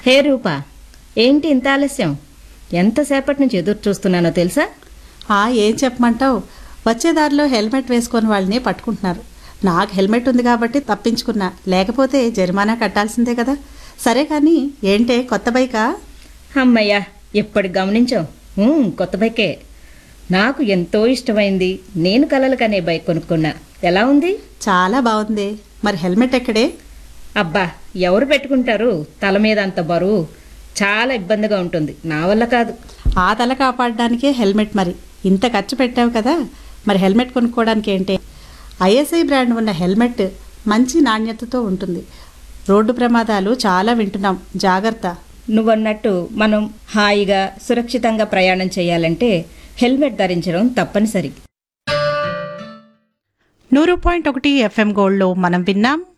హే రూపా ఏంటి ఇంత ఆలస్యం ఎంతసేపటి నుంచి ఎదురు చూస్తున్నానో తెలుసా ఆ ఏం చెప్పమంటావు వచ్చే దారిలో హెల్మెట్ వేసుకొని వాళ్ళని పట్టుకుంటున్నారు నాకు హెల్మెట్ ఉంది కాబట్టి తప్పించుకున్నా లేకపోతే జరిమానా కట్టాల్సిందే కదా సరే కానీ ఏంటే కొత్త బైకా అమ్మయ్యా ఎప్పటికి గమనించావు ఊ, కొత్త బైకే నాకు ఎంతో ఇష్టమైంది నేను కలలు కనే బైక్ కొనుక్కున్నా ఎలా ఉంది చాలా బాగుంది మరి హెల్మెట్ ఎక్కడే అబ్బా ఎవరు పెట్టుకుంటారు తల మీద అంత బరువు చాలా ఇబ్బందిగా ఉంటుంది నా వల్ల కాదు ఆ తల కాపాడడానికే హెల్మెట్ మరి ఇంత ఖర్చు పెట్టావు కదా మరి హెల్మెట్ కొనుక్కోవడానికి ఏంటి ఐఎస్ఐ బ్రాండ్ ఉన్న హెల్మెట్ మంచి నాణ్యతతో ఉంటుంది రోడ్డు ప్రమాదాలు చాలా వింటున్నాం జాగ్రత్త నువ్వన్నట్టు మనం హాయిగా సురక్షితంగా ప్రయాణం చేయాలంటే హెల్మెట్ ధరించడం తప్పనిసరి నూరు పాయింట్ ఒకటి ఎఫ్ఎం గోల్డ్లో మనం విన్నాం